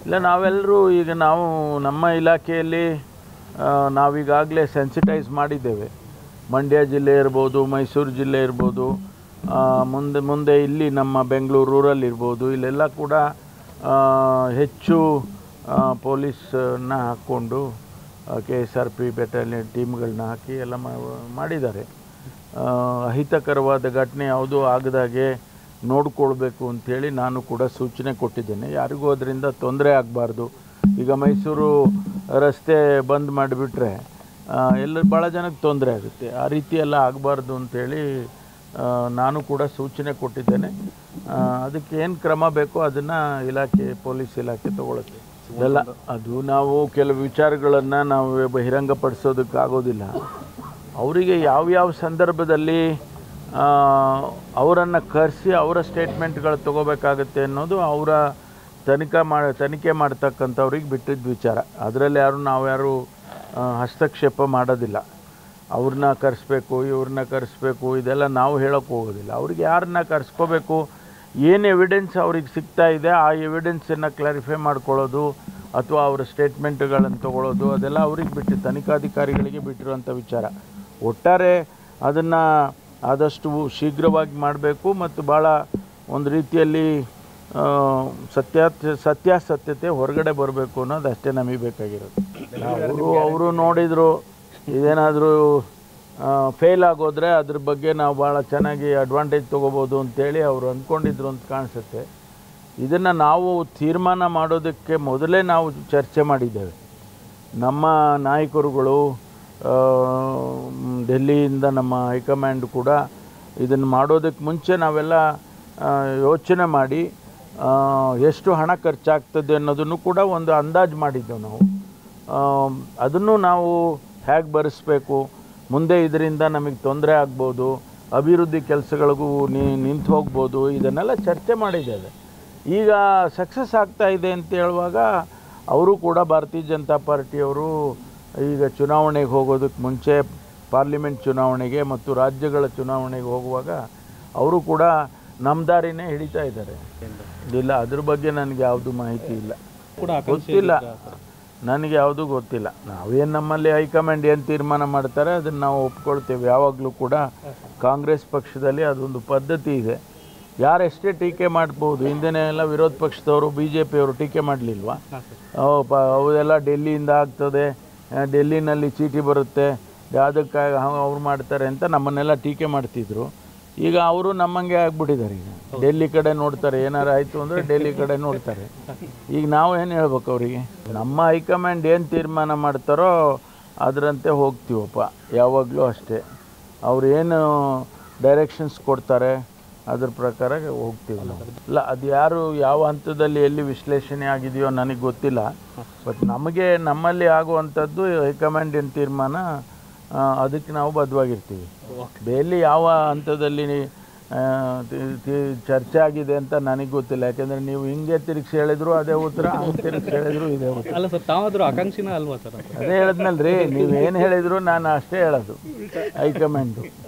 ಇಲ್ಲ ನಾವೆಲ್ಲರೂ ಈಗ ನಾವು ನಮ್ಮ ಇಲಾಖೆಯಲ್ಲಿ ಆ, ನಾವೀಗಾಗಲೇ ಸೆನ್ಸಿಟೈಸ್ ಮಾಡಿದ್ದೇವೆ ಮಂಡ್ಯ ಜಿಲ್ಲೆ ಇರ್ಬೋದು ಮೈಸೂರು ಜಿಲ್ಲೆ ಇರ್ಬೋದು ಆ, ಮುಂದೆ ಮುಂದೆ ಇಲ್ಲಿ ನಮ್ಮ ಬೆಂಗಳೂರು ರೂರಲ್ ಇರ್ಬೋದು ಇಲ್ಲೆಲ್ಲ ಕೂಡ ಆ, ಹೆಚ್ಚು ಆ, ಪೊಲೀಸನ್ನ ಹಾಕ್ಕೊಂಡು K S R P battalion ಟೀಮ್ಗಳನ್ನ ಹಾಕಿ ಎಲ್ಲ ಮಾ- ಮಾಡಿದ್ದಾರೆ ಆ, ಅಹಿತಕರವಾದ ಘಟನೆ ಯಾವುದೂ ಆಗದಾಗೆ ನೋಡಿಕೊಳ್ಬೇಕು ಅಂಥೇಳಿ ನಾನು ಕೂಡ ಸೂಚನೆ ಕೊಟ್ಟಿದ್ದೇನೆ ಯಾರಿಗೂ ಅದರಿಂದ ತೊಂದರೆ ಆಗಬಾರ್ದು ಈಗ ಮೈಸೂರು ರಸ್ತೆ ಬಂದ್ ಮಾಡಿಬಿಟ್ರೆ ಎಲ್ಲ ಭಾಳ ಜನಕ್ಕೆ ತೊಂದರೆ ಆಗುತ್ತೆ ಆ ರೀತಿ ಎಲ್ಲ ಆಗಬಾರ್ದು ಅಂಥೇಳಿ ಆ, ನಾನು ಕೂಡ ಸೂಚನೆ ಕೊಟ್ಟಿದ್ದೇನೆ ಆ, ಅದಕ್ಕೆ ಏನು ಕ್ರಮ ಬೇಕೋ ಅದನ್ನು ಇಲಾಖೆ ಪೊಲೀಸ್ ಇಲಾಖೆ ತಗೊಳುತ್ತೆ ಎಲ್ಲ ಅದು ನಾವು ಕೆಲವು ವಿಚಾರಗಳನ್ನು ನಾವು ಬಹಿರಂಗಪಡಿಸೋದಕ್ಕಾಗೋದಿಲ್ಲ ಅವರಿಗೆ ಯಾವ್ಯಾವ ಸಂದರ್ಭದಲ್ಲಿ ಅವರನ್ನು ಕರೆಸಿ ಅವರ ಸ್ಟೇಟ್ಮೆಂಟ್ಗಳು ತಗೋಬೇಕಾಗುತ್ತೆ ಅನ್ನೋದು ಅವರ ತನಿಖಾ ಮಾಡಿ ತನಿಖೆ ಮಾಡ್ತಕ್ಕಂಥವ್ರಿಗೆ ಬಿಟ್ಟಿದ್ದ ವಿಚಾರ ಅದರಲ್ಲಿ ಯಾರು ನಾವ್ಯಾರು ಆ, ಹಸ್ತಕ್ಷೇಪ ಮಾಡೋದಿಲ್ಲ ಅವ್ರನ್ನ ಕರೆಸ್ಬೇಕು ಇವ್ರನ್ನ ಕರೆಸ್ಬೇಕು ಇದೆಲ್ಲ ನಾವು ಹೇಳೋಕ್ಕೆ ಹೋಗೋದಿಲ್ಲ ಅವ್ರಿಗೆ ಯಾರನ್ನ ಕರೆಸ್ಕೋಬೇಕು ಏನು ಎವಿಡೆನ್ಸ್ ಅವ್ರಿಗೆ ಸಿಗ್ತಾ ಇದೆ ಆ ಎವಿಡೆನ್ಸನ್ನು ಕ್ಲಾರಿಫೈ ಮಾಡ್ಕೊಳ್ಳೋದು ಅಥವಾ ಅವರ ಸ್ಟೇಟ್ಮೆಂಟ್ಗಳನ್ನು ತಗೊಳ್ಳೋದು ಅದೆಲ್ಲ ಅವ್ರಿಗೆ ಬಿಟ್ಟು ತನಿಖಾಧಿಕಾರಿಗಳಿಗೆ ಬಿಟ್ಟಿರುವಂಥ ವಿಚಾರ ಒಟ್ಟಾರೆ ಅದನ್ನು ಆದಷ್ಟು ಶೀಘ್ರವಾಗಿ ಮಾಡಬೇಕು ಮತ್ತು ಭಾಳ ಒಂದು ರೀತಿಯಲ್ಲಿ ಆ, ಸತ್ಯ ಸತ್ಯಾಸತ್ಯತೆ ಹೊರಗಡೆ ಬರಬೇಕು ಅನ್ನೋದು ಅಷ್ಟೇ ನಮಗೆ ಬೇಕಾಗಿರೋದು ಅವರು ಅವರು ನೋಡಿದರು ಇದೇನಾದರೂ ಫೇಲ್ ಆಗೋದ್ರೆ ಅದ್ರ ಬಗ್ಗೆ ನಾವು ಭಾಳ ಚೆನ್ನಾಗಿ ಅಡ್ವಾಂಟೇಜ್ ತೊಗೋಬೋದು ಅಂತೇಳಿ ಅವರು ಅಂದ್ಕೊಂಡಿದ್ರು ಅಂತ ಕಾಣಿಸುತ್ತೆ ಇದನ್ನು ನಾವು ತೀರ್ಮಾನ ಮಾಡೋದಕ್ಕೆ ಮೊದಲೇ ನಾವು ಚರ್ಚೆ ಮಾಡಿದ್ದೇವೆ ನಮ್ಮ ನಾಯಕರುಗಳು ಆ, ಮ್, ಡೆಲ್ಲಿಯಿಂದ ನಮ್ಮ ಹೈಕಮಾಂಡ್ ಕೂಡ ಇದನ್ನು ಮಾಡೋದಕ್ಕೆ ಮುಂಚೆ ನಾವೆಲ್ಲ ಆ, ಯೋಚನೆ ಮಾಡಿ ಆ, ಎಷ್ಟು ಹಣ ಖರ್ಚಾಗ್ತದೆ ಅನ್ನೋದನ್ನು ಕೂಡ ಒಂದು ಅಂದಾಜು ಮಾಡಿದ್ದೆವು ನಾವು ಆ, ಅದನ್ನು ನಾವು ಹೇಗೆ ಭರಿಸ್ಬೇಕು ಮುಂದೆ ಇದರಿಂದ ನಮಗೆ ತೊಂದರೆ ಆಗ್ಬೋದು ಅಭಿವೃದ್ಧಿ ಕೆಲಸಗಳಿಗೂ ನಿಂತು ಹೋಗ್ಬೋದು ಇದನ್ನೆಲ್ಲ ಚರ್ಚೆ ಮಾಡಿದ್ದೇವೆ ಈಗ ಸಕ್ಸಸ್ ಆಗ್ತಾ ಇದೆ ಅಂತ ಹೇಳುವಾಗ ಅವರು ಕೂಡ ಭಾರತೀಯ ಜನತಾ ಪಾರ್ಟಿಯವರು ಈಗ ಚುನಾವಣೆಗೆ ಹೋಗೋದಕ್ಕೆ ಮುಂಚೆ ಪಾರ್ಲಿಮೆಂಟ್ ಚುನಾವಣೆಗೆ ಮತ್ತು ರಾಜ್ಯಗಳ ಚುನಾವಣೆಗೆ ಹೋಗುವಾಗ ಅವರು ಕೂಡ ನಮ್ಮ ದಾರಿನೇ ಹಿಡಿತಾ ಇದ್ದಾರೆ ಇಲ್ಲ ಅದ್ರ ಬಗ್ಗೆ ನನಗೆ ಯಾವುದು ಮಾಹಿತಿ ಇಲ್ಲ ಕೂಡ ಗೊತ್ತಿಲ್ಲ ನನಗೆ ಯಾವುದೂ ಗೊತ್ತಿಲ್ಲ ನಾವೇನು ನಮ್ಮಲ್ಲಿ ಹೈಕಮಾಂಡ್ ಏನು ತೀರ್ಮಾನ ಮಾಡ್ತಾರೆ ಅದನ್ನು ನಾವು ಒಪ್ಕೊಳ್ತೇವೆ ಯಾವಾಗಲೂ ಕೂಡ ಕಾಂಗ್ರೆಸ್ ಪಕ್ಷದಲ್ಲಿ ಅದೊಂದು ಪದ್ಧತಿ ಇದೆ ಯಾರೆಷ್ಟೇ ಟೀಕೆ ಮಾಡ್ಬೋದು ಹಿಂದೆನೇ ಎಲ್ಲ ವಿರೋಧ ಪಕ್ಷದವರು ಬಿ ಜೆ ಪಿಯವರು ಟೀಕೆ ಮಾಡಲಿಲ್ವಾ ಪ ಅವೆಲ್ಲ ಡೆಲ್ಲಿಯಿಂದ ಆಗ್ತದೆ ಆ, ಡೆಲ್ಲಿನಲ್ಲಿ ಚೀಟಿ ಬರುತ್ತೆ ಯಾವುದಕ್ಕಾಗಿ ಅವ್ರು ಮಾಡ್ತಾರೆ ಅಂತ ನಮ್ಮನ್ನೆಲ್ಲ ಟೀಕೆ ಮಾಡ್ತಿದ್ರು ಈಗ ಅವರು ನಮ್ಮಂಗೆ ಆಗ್ಬಿಟ್ಟಿದ್ದಾರೆ ಈಗ ಡೆಲ್ಲಿ ಕಡೆ ನೋಡ್ತಾರೆ ಏನಾರು ಆಯಿತು ಅಂದರೆ ಡೆಲ್ಲಿ ಕಡೆ ನೋಡ್ತಾರೆ ಈಗ ನಾವು ಏನು ಹೇಳ್ಬೇಕು ಅವರಿಗೆ ನಮ್ಮ ಹೈಕಮಾಂಡ್ ಏನು ತೀರ್ಮಾನ ಮಾಡ್ತಾರೋ ಅದರಂತೆ ಹೋಗ್ತೀವಪ್ಪ ಯಾವಾಗಲೂ ಅಷ್ಟೇ ಅವ್ರು ಏನು ಡೈರೆಕ್ಷನ್ಸ್ ಕೊಡ್ತಾರೆ ಅದ್ರ ಪ್ರಕಾರ ಹೋಗ್ತೀವಿ ನಾವು ಇಲ್ಲ ಅದು ಯಾರು ಯಾವ ಹಂತದಲ್ಲಿ ಎಲ್ಲಿ ವಿಶ್ಲೇಷಣೆ ಆಗಿದೆಯೋ ನನಗೆ ಗೊತ್ತಿಲ್ಲ ಬಟ್ ನಮಗೆ ನಮ್ಮಲ್ಲಿ ಆಗುವಂಥದ್ದು ಹೈಕಮಾಂಡ್ ಏನು ತೀರ್ಮಾನ ಆ, ಅದಕ್ಕೆ ನಾವು ಬದ್ಧವಾಗಿರ್ತೀವಿ ಎಲ್ಲಿ ಯಾವ ಹಂತದಲ್ಲಿ ಆ, ತಿ- ತಿ- ಚರ್ಚೆ ಆಗಿದೆ ಅಂತ ನನಗೆ ಗೊತ್ತಿಲ್ಲ ಯಾಕೆಂದರೆ ನೀವು ಹಿಂಗೆ ತಿರುಗಿಸಿ ಹೇಳಿದ್ರು ಅದೇ ಉತ್ತರ ಹಂಗೆ ತಿರುಗಿಸಿ ಹೇಳಿದ್ರು ಇದೇ ಉತ್ತರ ಅಲ್ಲ ಸರ್ ತಾವಾದ್ರೂ ಆಕಾಂಕ್ಷಿನ ಅಲ್ವಾ ಸರ್ ಅದೇ ಹೇಳಿದ್ನಲ್ರಿ ನೀವೇನು ಹೇಳಿದ್ರು ನಾನು ಅಷ್ಟೇ ಹೇಳೋದು ಹೈಕಮಾಂಡು